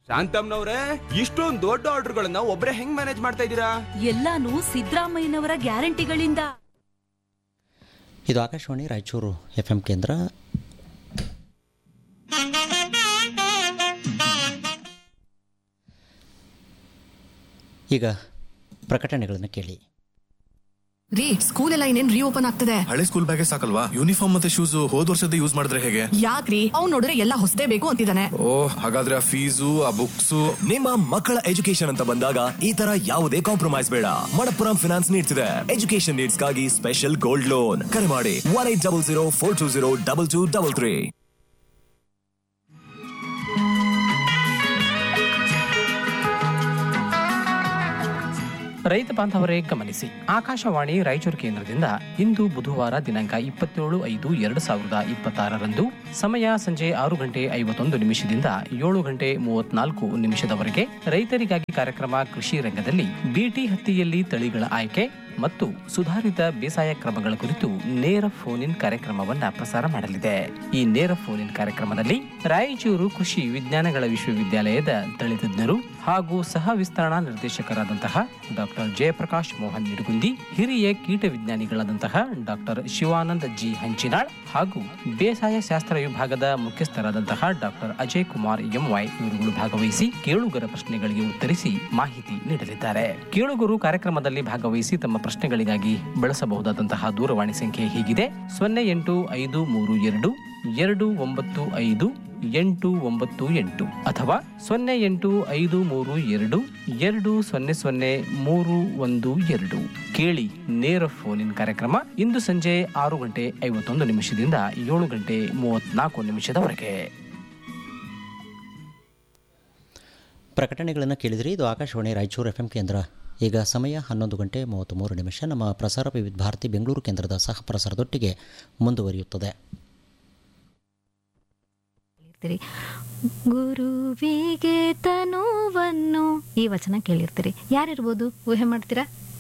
ಶಾಂತಮ್ನವ್ರೆ ಇಷ್ಟೊಂದ್ ದೊಡ್ಡ ಆರ್ಡರ್ಗಳನ್ನ ಒಬ್ರೇ ಹೆಂಗ್ ಮ್ಯಾನೇಜ್ ಮಾಡ್ತಾ ಇದ್ದೀರಾ ಎಲ್ಲಾನು ಸಿದ್ದರಾಮಯ್ಯನವರ ಗ್ಯಾರಂಟಿಗಳಿಂದ ಇದು ಆಕಾಶವಾಣಿ ರಾಯಚೂರು ಎಫ್ ಎಂ ಕೇಂದ್ರ ಈಗ ಪ್ರಕಟಣೆಗಳನ್ನು ಕೇಳಿ ರೀ ಸ್ಕೂಲ್ ಎಲ್ಲ ಇನ್ನೇನ್ ರೀಓಪನ್ ಆಗ್ತದೆ ಹಳೆ ಸ್ಕೂಲ್ ಬ್ಯಾಗೇ ಸಾಕಲ್ವಾ ಯೂನಿಫಾರ್ಮ್ ಮತ್ತೆ ಶೂಸ್ ಹೋದ್ ವರ್ಷದ ಯೂಸ್ ಮಾಡಿದ್ರೆ ಹೇಗೆ ಯಾಕ್ರಿ ಅವ್ನ್ ನೋಡಿದ್ರೆ ಎಲ್ಲ ಹೊಸದೇ ಬೇಕು ಅಂತಿದ್ದಾನೆ ಓ ಹಾಗಾದ್ರೆ ಆ ಫೀಸು ಆ ಬುಕ್ಸು ನಿಮ್ಮ ಮಕ್ಕಳ ಎಜುಕೇಶನ್ ಅಂತ ಬಂದಾಗ ಈ ತರ ಯಾವುದೇ ಕಾಂಪ್ರಮೈಸ್ ಬೇಡ ಮಣಪ್ಪುರಂ ಫಿನಾನ್ಸ್ ನೀಡ್ತಿದೆ ಎಜುಕೇಶನ್ ನೀಡ್ಸ್ಗಾಗಿ ಸ್ಪೆಷಲ್ ಗೋಲ್ಡ್ ಲೋನ್ ಕರೆ ಮಾಡಿ one eight double zero four two zero double two double three ರೈತ ಬಾಂಧವರೇ ಗಮನಿಸಿ ಆಕಾಶವಾಣಿ ರಾಯಚೂರು ಕೇಂದ್ರದಿಂದ ಇಂದು ಬುಧವಾರ ದಿನಾಂಕ ಇಪ್ಪತ್ತೇಳು ಐದು ಎರಡು ಸಾವಿರದ ಇಪ್ಪತ್ತಾರರಂದು ಸಮಯ ಸಂಜೆ ಆರು ಗಂಟೆ ಐವತ್ತೊಂದು ನಿಮಿಷದಿಂದ ಏಳು ಗಂಟೆ ಮೂವತ್ನಾಲ್ಕು ನಿಮಿಷದವರೆಗೆ ರೈತರಿಗಾಗಿ ಕಾರ್ಯಕ್ರಮ ಕೃಷಿ ರಂಗದಲ್ಲಿ ಬಿಟಿ ಹತ್ತಿಯಲ್ಲಿ ತಳಿಗಳ ಆಯ್ಕೆ ಮತ್ತು ಸುಧಾರಿತ ಬೇಸಾಯ ಕ್ರಮಗಳ ಕುರಿತು ನೇರ ಫೋನ್ ಇನ್ ಕಾರ್ಯಕ್ರಮವನ್ನ ಪ್ರಸಾರ ಮಾಡಲಿದೆ ಈ ನೇರ ಫೋನ್ ಇನ್ ಕಾರ್ಯಕ್ರಮದಲ್ಲಿ ರಾಯಚೂರು ಕೃಷಿ ವಿಜ್ಞಾನಗಳ ವಿಶ್ವವಿದ್ಯಾಲಯದ ತಳಿತಜ್ಞರು ಹಾಗೂ ಸಹ ವಿಸ್ತರಣಾ ನಿರ್ದೇಶಕರಾದಂತಹ ಡಾಕ್ಟರ್ ಜಯಪ್ರಕಾಶ್ ಮೋಹನ್ ನಿಡುಗುಂದಿ ಹಿರಿಯ ಕೀಟ ವಿಜ್ಞಾನಿಗಳಾದಂತಹ ಡಾಕ್ಟರ್ ಶಿವಾನಂದ್ ಜಿ ಹಂಚಿನಾಳ್ ಹಾಗೂ ಬೇಸಾಯ ಶಾಸ್ತ್ರ ವಿಭಾಗದ ಮುಖ್ಯಸ್ಥರಾದಂತಹ ಡಾಕ್ಟರ್ ಅಜಯ್ ಕುಮಾರ್ ಎಂವೈ ಇವರುಗಳು ಭಾಗವಹಿಸಿ ಕೇಳುಗರ ಪ್ರಶ್ನೆಗಳಿಗೆ ಉತ್ತರಿಸಿ ಮಾಹಿತಿ ನೀಡಲಿದ್ದಾರೆ ಕೇಳುಗರು ಕಾರ್ಯಕ್ರಮದಲ್ಲಿ ಭಾಗವಹಿಸಿ ತಮ್ಮ ಪ್ರಶ್ನೆಗಳಿಗಾಗಿ ಬಳಸಬಹುದಾದಂತಹ ದೂರವಾಣಿ ಸಂಖ್ಯೆ ಹೀಗಿದೆ ಸೊನ್ನೆ ಎಂಟು ಐದು ಮೂರು ಎರಡು ಎರಡು ಒಂಬತ್ತು ಐದು ಎಂಟು ಒಂಬತ್ತು ಎಂಟು ಅಥವಾ ಸೊನ್ನೆ ಎಂಟು ಐದು ಮೂರು ಎರಡು ಎರಡು ಸೊನ್ನೆ ಸೊನ್ನೆ ಮೂರು ಒಂದು ಎರಡು ಕೇಳಿ ನೇರ ಫೋನ್ ಇನ್ ಕಾರ್ಯಕ್ರಮ ಇಂದು ಸಂಜೆ ಆರು ಗಂಟೆ ಐವತ್ತೊಂದು ನಿಮಿಷದಿಂದ ಏಳು ಗಂಟೆ ಮೂವತ್ನಾಲ್ಕು ನಿಮಿಷದವರೆಗೆ ಪ್ರಕಟಣೆಗಳನ್ನು ಕೇಳಿದ್ರಿ ಇದು ಆಕಾಶವಾಣಿ ರಾಯಚೂರು ಎಫ್ ಎಂ ಕೇಂದ್ರ ಈಗ ಸಮಯ ಹನ್ನೊಂದು ಗಂಟೆ ಮೂವತ್ತ್ಮೂರು ನಿಮಿಷ ನಮ್ಮ ಪ್ರಸಾರ ವಿವಿಧ ಭಾರತಿ ಬೆಂಗಳೂರು ಕೇಂದ್ರದ ಸಹ ಪ್ರಸಾರದೊಟ್ಟಿಗೆ ಮುಂದುವರಿಯುತ್ತದೆ ಕೇಳಿರ್ತೀರಿ ಗುರುವಿಗೆ ತನುವನ್ನು ಈ ವಚನ ಕೇಳಿರ್ತೀರಿ ಯಾರಿರ್ಬೋದು ಊಹೆ ಮಾಡ್ತೀರಾ